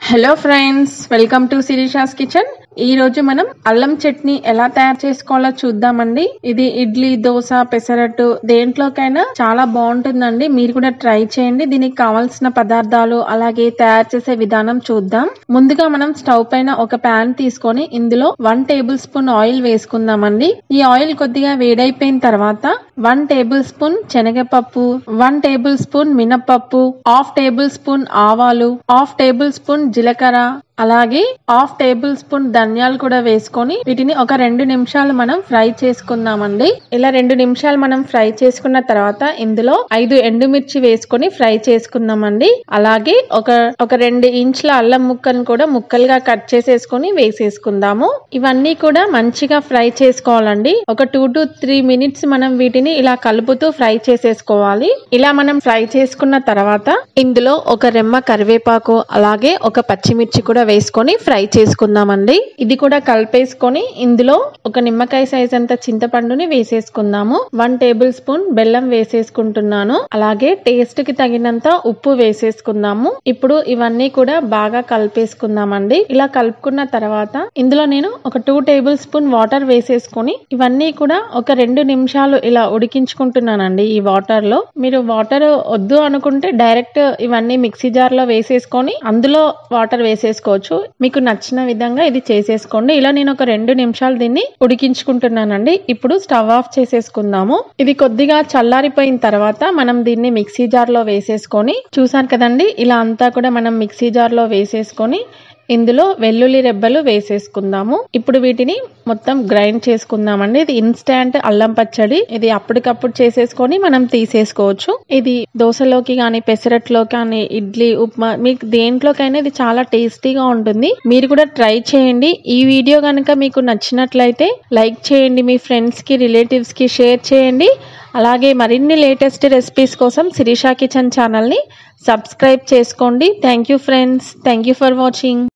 hello friends welcome to Shirisha's kitchen ఈ రోజు మనం అల్లం చట్నీ ఎలా తయారు చేసుకోవాలో చూద్దామండి ఇది ఇడ్లీ దోశ పెసరట్టు దేంట్లోకైనా చాలా బాగుంటుందండి మీరు కూడా ట్రై చేయండి దీనికి కావాల్సిన పదార్థాలు అలాగే తయారు చేసే విధానం చూద్దాం ముందుగా మనం స్టవ్ పైన ఒక ప్యాన్ తీసుకొని ఇందులో వన్ టేబుల్ స్పూన్ ఆయిల్ వేసుకుందామండి ఈ ఆయిల్ కొద్దిగా వేడైపోయిన తర్వాత వన్ టేబుల్ స్పూన్ శనగపప్పు వన్ టేబుల్ స్పూన్ మినపప్పు హాఫ్ టేబుల్ స్పూన్ ఆవాలు హాఫ్ టేబుల్ స్పూన్ జీలకర్ర అలాగే హాఫ్ టేబుల్ స్పూన్ ధనియాలు కూడా వేసుకొని వీటిని ఒక రెండు నిమిషాలు మనం ఫ్రై చేసుకుందామండి ఇలా రెండు నిమిషాలు మనం ఫ్రై చేసుకున్న తర్వాత ఇందులో ఐదు ఎండుమిర్చి వేసుకొని ఫ్రై చేసుకుందామండి అలాగే ఒక ఒక రెండు ఇంచుల అల్లం ముక్కను కూడా ముక్కలుగా కట్ చేసేసుకొని వేసేసుకుందాము ఇవన్నీ కూడా మంచిగా ఫ్రై చేసుకోవాలండి ఒక టూ టు త్రీ మినిట్స్ మనం వీటిని ఇలా కలుపుతూ ఫ్రై చేసేసుకోవాలి ఇలా మనం ఫ్రై చేసుకున్న తర్వాత ఇందులో ఒక రెమ్మ కరివేపాకు అలాగే ఒక పచ్చిమిర్చి కూడా వేసుకొని ఫ్రై చేసుకుందామండి ఇది కూడా కలిపేసుకొని ఇందులో ఒక నిమ్మకాయ సైజ్ అంత చింతపండుని వేసేసుకుందాము వన్ టేబుల్ స్పూన్ బెల్లం వేసేసుకుంటున్నాను అలాగే టేస్ట్ కి తగినంత ఉప్పు వేసేసుకుందాము ఇప్పుడు ఇవన్నీ కూడా బాగా కలిపేసుకుందామండి ఇలా కలుపుకున్న తర్వాత ఇందులో నేను ఒక టూ టేబుల్ స్పూన్ వాటర్ వేసేసుకొని ఇవన్నీ కూడా ఒక రెండు నిమిషాలు ఇలా ఉడికించుకుంటున్నానండి ఈ వాటర్ లో మీరు వాటర్ వద్దు అనుకుంటే డైరెక్ట్ ఇవన్నీ మిక్సీ జార్ లో వేసేసుకొని అందులో వాటర్ వేసేసుకోవచ్చు మీకు నచ్చిన విధంగా ఇది చేసేసుకోండి ఇలా నేను ఒక రెండు నిమిషాలు దీన్ని ఉడికించుకుంటున్నానండి ఇప్పుడు స్టవ్ ఆఫ్ చేసేసుకుందాము ఇది కొద్దిగా చల్లారిపోయిన తర్వాత మనం దీన్ని మిక్సీ జార్ లో వేసేసుకొని చూసారు కదండి ఇలా అంతా కూడా మనం మిక్సీ జార్ లో వేసేసుకొని ఇందులో వెల్లుల్లి రెబ్బలు వేసేసుకుందాము ఇప్పుడు వీటిని మొత్తం గ్రైండ్ చేసుకుందామండి ఇది ఇన్స్టాంట్ అల్లం పచ్చడి ఇది అప్పటికప్పుడు చేసేసుకొని మనం తీసేసుకోవచ్చు ఇది దోశలోకి కానీ పెసరట్లో కానీ ఇడ్లీ ఉప్మా మీకు దేంట్లోకైనా ఇది చాలా టేస్టీగా ఉంటుంది మీరు కూడా ట్రై చేయండి ఈ వీడియో కనుక మీకు నచ్చినట్లయితే లైక్ చేయండి మీ ఫ్రెండ్స్ కి రిలేటివ్స్ కి షేర్ చేయండి అలాగే మరిన్ని లేటెస్ట్ రెసిపీస్ కోసం శిరీషా కిచెన్ ఛానల్ని సబ్స్క్రైబ్ చేసుకోండి thank you friends thank you for watching